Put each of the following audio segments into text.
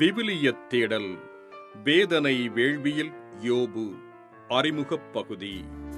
விவிலியத் தேடல் வேதனை வேள்வியில் யோபு அறிமுகப் பகுதி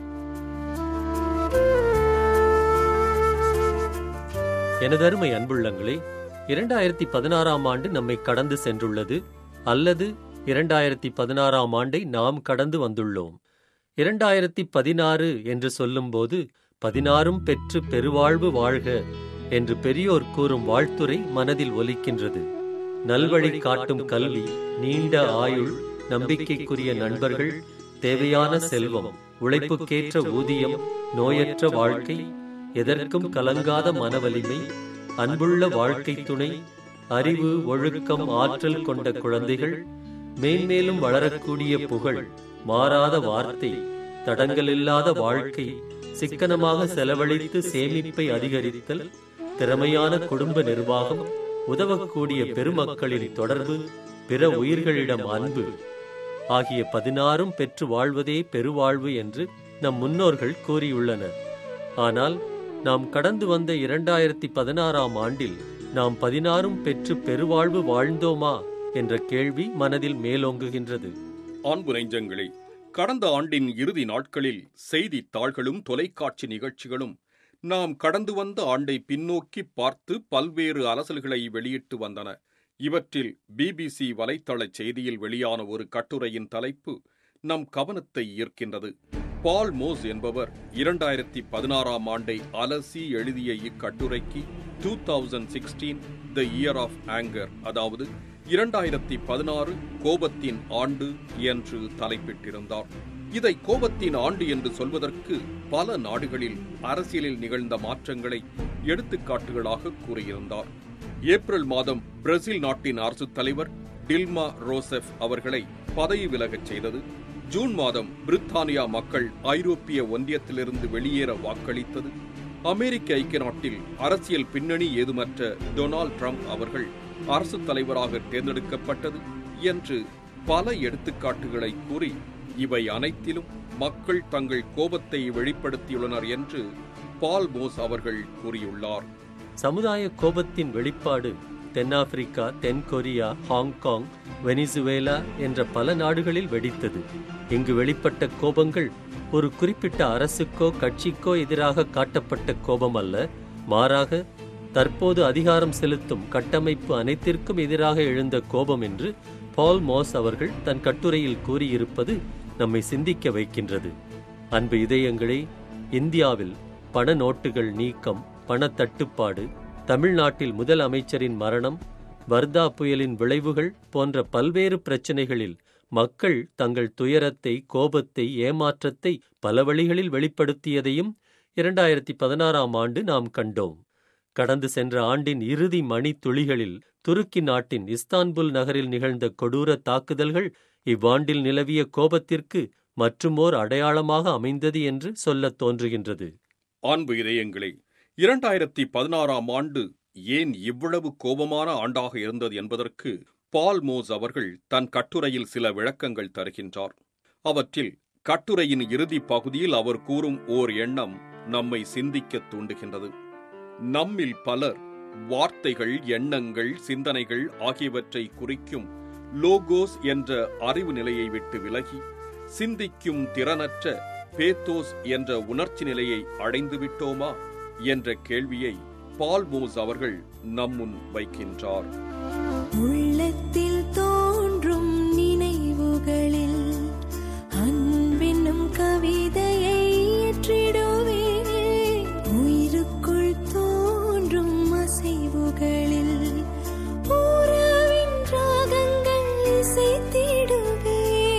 எனதருமை அன்புள்ளங்களே இரண்டாயிரத்தி பதினாறாம் ஆண்டு நம்மை கடந்து சென்றுள்ளது அல்லது இரண்டாயிரத்தி பதினாறாம் ஆண்டை நாம் கடந்து வந்துள்ளோம் இரண்டாயிரத்தி பதினாறு என்று சொல்லும்போது பதினாறும் பெற்று பெருவாழ்வு வாழ்க என்று பெரியோர் கூறும் வாழ்த்துரை மனதில் ஒலிக்கின்றது நல்வழி காட்டும் கல்வி நீண்ட ஆயுள் நம்பிக்கைக்குரிய நண்பர்கள் தேவையான செல்வம் உழைப்புக்கேற்ற ஊதியம் நோயற்ற வாழ்க்கை எதற்கும் கலங்காத மனவலிமை அன்புள்ள வாழ்க்கை துணை அறிவு ஒழுக்கம் ஆற்றல் கொண்ட குழந்தைகள் மேன்மேலும் வளரக்கூடிய புகழ் மாறாத வார்த்தை தடங்கலில்லாத வாழ்க்கை சிக்கனமாக செலவழித்து சேமிப்பை அதிகரித்தல் திறமையான குடும்ப நிர்வாகம் உதவக்கூடிய பெருமக்களின் தொடர்பு பிற உயிர்களிடம் அன்பு ஆகிய பதினாறும் பெற்று வாழ்வதே பெருவாழ்வு என்று நம் முன்னோர்கள் கூறியுள்ளனர் ஆனால் நாம் கடந்து வந்த இரண்டாயிரத்தி பதினாறாம் ஆண்டில் நாம் பதினாறும் பெற்று பெருவாழ்வு வாழ்ந்தோமா என்ற கேள்வி மனதில் மேலோங்குகின்றது அன்பு நெஞ்சங்களே கடந்த ஆண்டின் இறுதி நாட்களில் செய்தித்தாள்களும் தொலைக்காட்சி நிகழ்ச்சிகளும் நாம் கடந்து வந்த ஆண்டை பின்னோக்கி பார்த்து பல்வேறு அலசல்களை வெளியிட்டு வந்தன இவற்றில் பிபிசி வலைத்தள செய்தியில் வெளியான ஒரு கட்டுரையின் தலைப்பு நம் கவனத்தை ஈர்க்கின்றது பால் மோஸ் என்பவர் இரண்டாயிரத்தி பதினாறாம் ஆண்டை அலசி எழுதிய இக்கட்டுரைக்கு two thousand sixteen the year of anger அதாவது இரண்டாயிரத்தி பதினாறு கோபத்தின் ஆண்டு என்று தலைப்பிட்டிருந்தார் இதை கோபத்தின் ஆண்டு என்று சொல்வதற்கு பல நாடுகளில் அரசியலில் நிகழ்ந்த மாற்றங்களை எடுத்துக்காட்டுகளாக கூறியிருந்தார் ஏப்ரல் மாதம் பிரேசில் நாட்டின் அரசுத் தலைவர் டில்மா ரோசெஃப் அவர்களை பதவி விலகச் செய்தது ஜூன் மாதம் பிரித்தானியா மக்கள் ஐரோப்பிய ஒன்றியத்திலிருந்து வெளியேற வாக்களித்தது அமெரிக்க ஐக்கிய நாட்டில் அரசியல் பின்னணி ஏதுமற்ற டொனால்ட் ட்ரம்ப் அவர்கள் அரசுத் தலைவராக தேர்ந்தெடுக்கப்பட்டது என்று பல எடுத்துக்காட்டுகளை கூறி இவை அனைத்திலும் மக்கள் தங்கள் கோபத்தை வெளிப்படுத்தியுள்ளனர் என்று பால் மோஸ் அவர்கள் கூறியுள்ளார் சமுதாய கோபத்தின் வெளிப்பாடு தென்னாப்பிரிக்கா தென்கொரியா ஹாங்காங் வெனிசுவேலா என்ற பல நாடுகளில் வெடித்தது இங்கு வெளிப்பட்ட கோபங்கள் ஒரு குறிப்பிட்ட அரசுக்கோ கட்சிக்கோ எதிராக காட்டப்பட்ட கோபம் அல்ல மாறாக தற்போது அதிகாரம் செலுத்தும் கட்டமைப்பு அனைத்திற்கும் எதிராக எழுந்த கோபம் என்று பால் மோஸ் அவர்கள் தன் கட்டுரையில் கூறியிருப்பது நம்மை சிந்திக்க வைக்கின்றது அன்பு இதயங்களே இந்தியாவில் பண நோட்டுகள் நீக்கம் பணத்தட்டுப்பாடு தமிழ்நாட்டில் முதல் அமைச்சரின் மரணம் வர்தா புயலின் விளைவுகள் போன்ற பல்வேறு பிரச்சனைகளில் மக்கள் தங்கள் துயரத்தை கோபத்தை ஏமாற்றத்தை பல வழிகளில் வெளிப்படுத்தியதையும் இரண்டாயிரத்தி பதினாறாம் ஆண்டு நாம் கண்டோம் கடந்து சென்ற ஆண்டின் இறுதி மணி துளிகளில் துருக்கி நாட்டின் இஸ்தான்புல் நகரில் நிகழ்ந்த கொடூர தாக்குதல்கள் இவ்வாண்டில் நிலவிய கோபத்திற்கு மற்றுமோர் அடையாளமாக அமைந்தது என்று சொல்லத் தோன்றுகின்றது அன்பு இதயங்களே இரண்டாயிரத்தி பதினாறாம் ஆண்டு ஏன் இவ்வளவு கோபமான ஆண்டாக இருந்தது என்பதற்கு பால் மோஸ் அவர்கள் தன் கட்டுரையில் சில விளக்கங்கள் தருகின்றார் அவற்றில் கட்டுரையின் இறுதி பகுதியில் அவர் கூறும் ஓர் எண்ணம் நம்மை சிந்திக்க தூண்டுகின்றது நம்மில் பலர் வார்த்தைகள் எண்ணங்கள் சிந்தனைகள் ஆகியவற்றை குறிக்கும் லோகோஸ் என்ற அறிவு நிலையை விட்டு விலகி சிந்திக்கும் திறனற்ற பேத்தோஸ் என்ற உணர்ச்சி நிலையை அடைந்து விட்டோமா என்ற கேள்வியை பால்மோஸ் அவர்கள் நம்முன் வைக்கின்றார் உள்ளத்தில் தோன்றும் நினைவுகளில் அன்பென்னும் கவிதையை ஏற்றிடுவே உயிருக்குள் தோன்றும் அசைவுகளில் உறவின் ராகங்கள் இசைத்திடுவே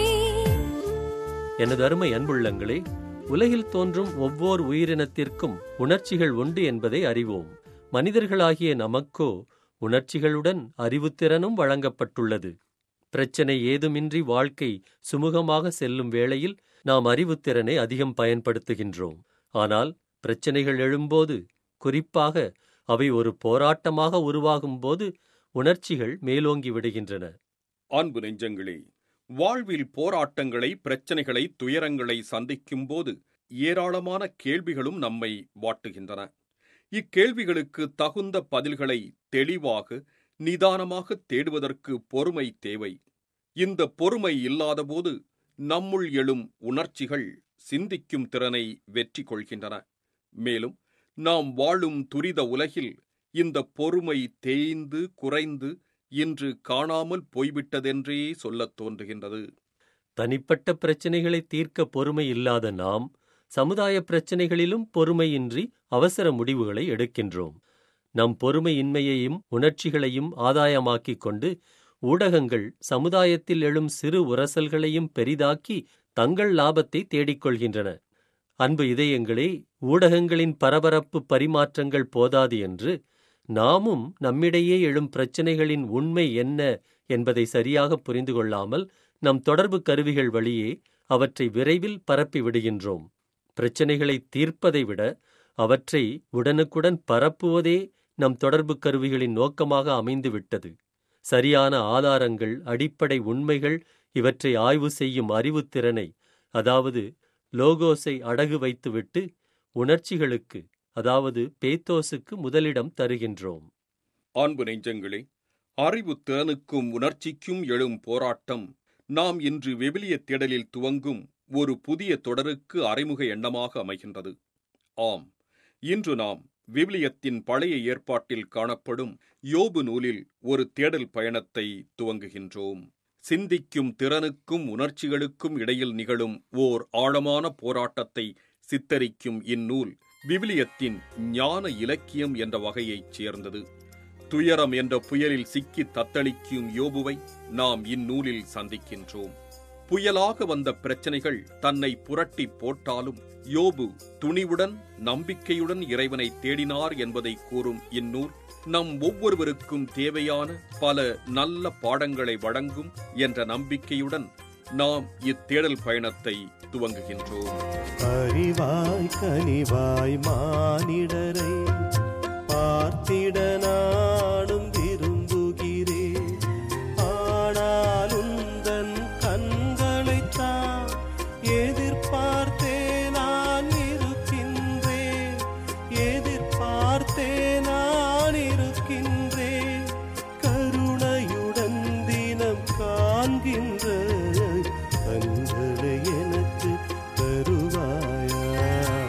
எனது அருமை அன்புள்ளங்களே உலகில் தோன்றும் ஒவ்வொரு உயிரினத்திற்கும் உணர்ச்சிகள் உண்டு என்பதை அறிவோம் மனிதர்களாகிய நமக்கோ உணர்ச்சிகளுடன் அறிவுத்திறனும் வழங்கப்பட்டுள்ளது பிரச்சனை ஏதுமின்றி வாழ்க்கை சுமூகமாக செல்லும் வேளையில் நாம் அறிவுத்திறனை அதிகம் பயன்படுத்துகின்றோம் ஆனால் பிரச்சனைகள் எழும்போது குறிப்பாக அவை ஒரு போராட்டமாக உருவாகும்போது உணர்ச்சிகள் மேலோங்கி விடுகின்றன அன்பு நெஞ்சங்களே வாழ்வில் போராட்டங்களை பிரச்சனைகளை துயரங்களை சந்திக்கும் போது ஏராளமான கேள்விகளும் நம்மை வாட்டுகின்றன இக்கேள்விகளுக்கு தகுந்த பதில்களை தெளிவாக நிதானமாக தேடுவதற்கு பொறுமை தேவை இந்த பொறுமை இல்லாதபோது நம்முள் எழும் உணர்ச்சிகள் சிந்திக்கும் திறனை வெற்றி கொள்கின்றன மேலும் நாம் வாழும் துரித உலகில் இந்த பொறுமை தேய்ந்து குறைந்து இன்று காணாமல் போய்விட்டதென்றே சொல்லத் தோன்றுகின்றது தனிப்பட்ட பிரச்சனைகளை தீர்க்க பொறுமை இல்லாத நாம் சமுதாய பிரச்சனைகளிலும் பொறுமையின்றி அவசர முடிவுகளை எடுக்கின்றோம் நம் பொறுமையின்மையையும் உணர்ச்சிகளையும் ஆதாயமாக்கிக் கொண்டு ஊடகங்கள் சமுதாயத்தில் எழும் சிறு உரசல்களையும் பெரிதாக்கி தங்கள் லாபத்தை தேடிக்கொள்கின்றன அன்பு இதயங்களே ஊடகங்களின் பரபரப்பு பரிமாற்றங்கள் போதாது என்று நாமும் நம்மிடையே எழும் பிரச்சனைகளின் உண்மை என்ன என்பதை சரியாக புரிந்து கொள்ளாமல் நம் தொடர்பு கருவிகள் வழியே அவற்றை விரைவில் பரப்பி விடுகின்றோம் பிரச்சனைகளை தீர்ப்பதை விட அவற்றை உடனுக்குடன் பரப்புவதே நம் தொடர்பு கருவிகளின் நோக்கமாக அமைந்து விட்டது சரியான ஆதாரங்கள் அடிப்படை உண்மைகள் இவற்றை ஆய்வு செய்யும் அறிவுத்திறனை அதாவது லோகோஸை அடகு வைத்துவிட்டு உணர்ச்சிகளுக்கு அதாவது பேத்தோஸுக்கு முதலிடம் தருகின்றோம் அன்பு நெஞ்சங்களே அறிவு திறனுக்கும் உணர்ச்சிக்கும் எழும் போராட்டம் நாம் இன்று விவிலிய தேடலில் துவங்கும் ஒரு புதிய தொடருக்கு அறிமுக எண்ணமாக அமைகின்றது ஆம் இன்று நாம் விவிலியத்தின் பழைய ஏற்பாட்டில் காணப்படும் யோபு நூலில் ஒரு தேடல் பயணத்தை துவங்குகின்றோம் சிந்திக்கும் திறனுக்கும் உணர்ச்சிகளுக்கும் இடையில் நிகழும் ஓர் ஆழமான போராட்டத்தை சித்தரிக்கும் இந்நூல் விவிலியத்தின் ஞான இலக்கியம் என்ற வகையைச் சேர்ந்தது துயரம் என்ற புயலில் சிக்கி தத்தளிக்கும் யோபுவை நாம் இந்நூலில் சந்திக்கின்றோம் புயலாக வந்த பிரச்சனைகள் தன்னை புரட்டி போட்டாலும் யோபு துணிவுடன் நம்பிக்கையுடன் இறைவனை தேடினார் என்பதை கூறும் இந்நூல் நம் ஒவ்வொருவருக்கும் தேவையான பல நல்ல பாடங்களை வழங்கும் என்ற நம்பிக்கையுடன் நாம் இத்தேடல் பயணத்தை துவங்குகின்றோம் அறிவாய் கனிவாய் மானிடரை பார்த்திட நானும் விரும்புகிறேன் ஆனால் உந்தன் கண்களைத்தான் எதிர்பார்த்தே நான் இருக்கின்றேன் எதிர்பார்த்தே நான் இருக்கின்றேன் கருணையுடன் தினம் காண்கின்ற கண்களை எனக்கு தருவாயா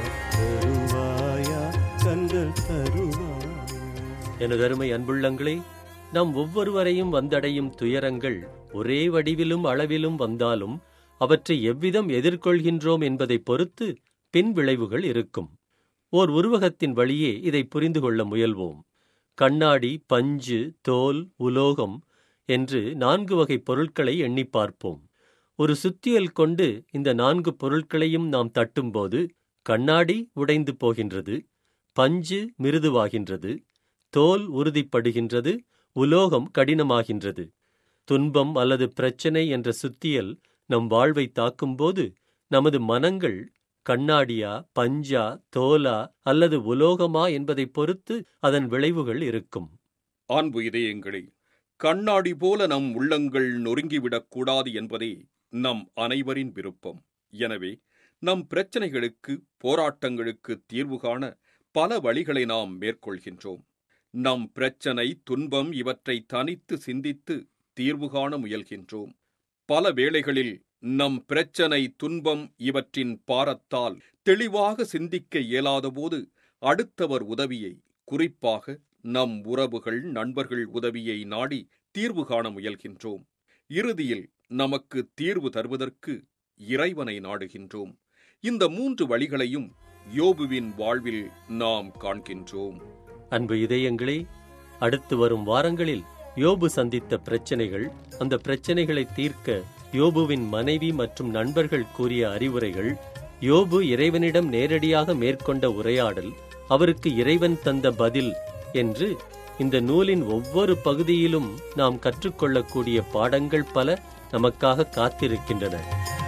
தருவாயா கண்கள் தருவாயா எனதருமை அன்புள்ளங்களே நம் ஒவ்வொருவரையும் வந்தடையும் துயரங்கள் ஒரே வடிவிலும் அளவிலும் வந்தாலும் அவற்றை எவ்விதம் எதிர்கொள்கின்றோம் என்பதைப் பொறுத்து பின் விளைவுகள் இருக்கும் ஓர் உருவகத்தின் வழியே இதை புரிந்து கொள்ள முயல்வோம் கண்ணாடி பஞ்சு தோல் உலோகம் என்று நான்கு வகை பொருட்களை எண்ணிப் பார்ப்போம் ஒரு சுத்தியல் கொண்டு இந்த நான்கு பொருட்களையும் நாம் தட்டும்போது கண்ணாடி உடைந்து போகின்றது பஞ்சு மிருதுவாகின்றது தோல் உறுதிப்படுகின்றது உலோகம் கடினமாகின்றது துன்பம் அல்லது பிரச்சனை என்ற சுத்தியல் நம் வாழ்வை தாக்கும்போது நமது மனங்கள் கண்ணாடியா பஞ்சா தோலா அல்லது உலோகமா என்பதைப் பொறுத்து அதன் விளைவுகள் இருக்கும் அன்பு இதயங்களே கண்ணாடி போல நம் உள்ளங்கள் நொறுங்கிவிடக் கூடாது என்பதே நம் அனைவரின் விருப்பம் எனவே நம் பிரச்சனைகளுக்கு போராட்டங்களுக்கு தீர்வு காண பல வழிகளை நாம் மேற்கொள்கின்றோம் நம் பிரச்சனை துன்பம் இவற்றை தனித்து சிந்தித்து தீர்வு காண முயல்கின்றோம் பல வேளைகளில் நம் பிரச்சனை துன்பம் இவற்றின் பாரத்தால் தெளிவாக சிந்திக்க இயலாதபோது அடுத்தவர் உதவியை குறிப்பாக நம் உறவுகள் நண்பர்கள் உதவியை நாடி தீர்வு காண முயல்கின்றோம் இறுதியில் நமக்கு தீர்வு தருவதற்கு இறைவனை நாடுகின்றோம் இந்த மூன்று வழிகளையும் யோபுவின் வாழ்வில் நாம் காண்கின்றோம் அன்பு இதயங்களே அடுத்து வரும் வாரங்களில் யோபு சந்தித்த பிரச்சனைகள் அந்த பிரச்சனைகளை தீர்க்க யோபுவின் மனைவி மற்றும் நண்பர்கள் கூறிய அறிவுரைகள் யோபு இறைவனிடம் நேரடியாக மேற்கொண்ட உரையாடல் அவருக்கு இறைவன் தந்த பதில் என்று இந்த நூலின் ஒவ்வொரு பகுதியிலும் நாம் கற்றுக்கொள்ளக்கூடிய பாடங்கள் பல நமக்காக காத்திருக்கின்றன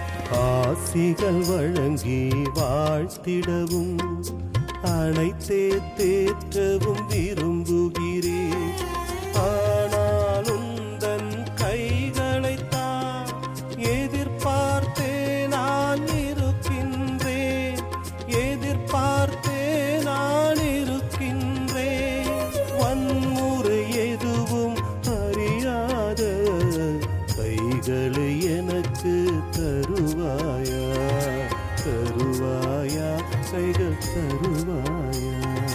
ஆசிகள் வழங்கி வாழ்த்திடவும் அனைத்தே தேற்றவும் விரும்புகிறேன் ஆனால் உந்தன் கைகளைத்தான் எதிர்பார்த்தே நான் இருக்கின்றேன் எதிர்பார்த்தே நான் இருக்கின்றேன் வன்முறை எதுவும் தருவாயா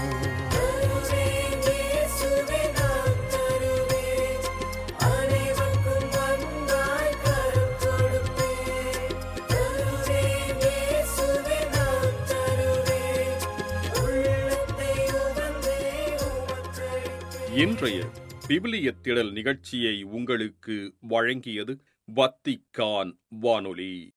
இன்றைய விவிலிய திடல் நிகழ்ச்சியை உங்களுக்கு வழங்கியது வத்திக்கான் வானொலி